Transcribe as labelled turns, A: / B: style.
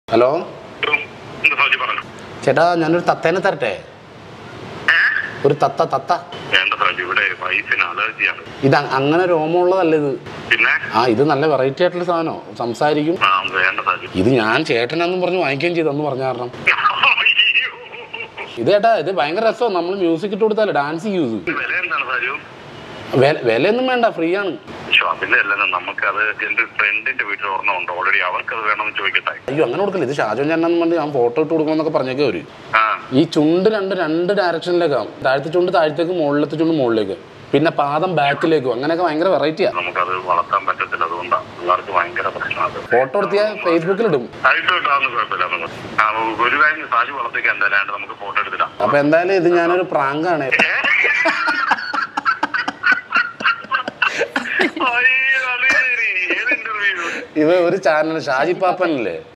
A: Hello
B: എന്താ സാജി പറഞ്ഞു
A: ചേട്ടാ ഞാനൊരു തത്തേനെ തരട്ടെ ഒരു തത്ത തത്ത
B: വേണ്ട സാജി ഇവിടെ വൈഫിന് അലർജിയാണ്
A: ഇത് അ- അങ്ങനെ രോമമുള്ളതല്ല ഇത്
B: പിന്നെ
A: ആ ഇത് നല്ല വെറൈറ്റി ആയിട്ടുള്ള സാധനോ സംസാരിക്കും
B: ആ വേണ്ട സാജി
A: ഇത് ഞാൻ ചേട്ടനാന്നും പറഞ്ഞ് വാങ്ങിക്കുകയും ചെയ്തെന്ന് പറഞ്ഞ കാരണം
B: അയ്യോ.
A: ഇത് ചേട്ടാ ഇത് ഭയങ്കര രസമാണ് നമ്മൾ മ്യൂസിക് ഇട്ട് കൊടുത്താലേ ഡാൻസ് യൂസ്
B: വില എന്താണ് സാജു
A: വില വിലയൊന്നും വേണ്ട ഫ്രീ ആണ്
B: പക്ഷോ അതിന്റെ അല്ല നമുക്കത് എന്റെ ഫ്രണ്ടിന്റെ വീട്ടിൽ ഒരെണ്ണം ഉണ്ട് ഓൾറെഡി അവർക്കത് വേണമെന്ന് ചോദിക്കട്ടെ
A: അയ്യോ അങ്ങനെ കൊടുക്കില്ല ഇത് ഷാജോൻ ചേട്ടനെന്ന് പറഞ്ഞ് ഞാൻ ഫോട്ടോ ഇട്ട് കൊടുക്കണമെന്നൊക്കെ പറഞ്ഞേക്കെ വരും
B: ആ
A: ഈ ചുണ്ട് രണ്ട് രണ്ട് ഡയറക്ഷനിലേക്കാവും താഴത്തെ ചുണ്ട് താഴത്തേക്ക് മുകളിലത്തെ ചുണ്ട് മുകളിലേക്ക് പിന്നെ പാദം ബാക്കിലേക്കും അങ്ങനെയൊക്കെ ഭയങ്കര വെറൈറ്റിയാ
B: നമുക്കത് വളർത്താൻ പറ്റത്തില്ല അതുകൊണ്ടാണ് പിള്ളേർക്ക് ഭയങ്കര പ്രശ്നമാണ്
A: ഫോട്ടോ എടുത്തിയാൽ ഫേസ്ബുക്കിൽ ഇടും
B: ആയിട്ട് കിട്ടാവുന്ന കുഴപ്പമില്ല നമുക്ക് ആ ഒരു കാര്യം സാജി വളർത്തിക്കാൻ എന്തായാലും നമുക്ക് ഫോട്ടോ എടുത്തിടാം
A: അപ്പൊ എന്തായാലും ഇത് ഞാനൊരു പ്രാങ്കാണ്
B: അയ്യോ, അത് ശരി. ഏത് ഇന്റർവ്യൂ
A: ഇത് ഒരു ചാനൽ ഷാജി പാപ്പനല്ലേ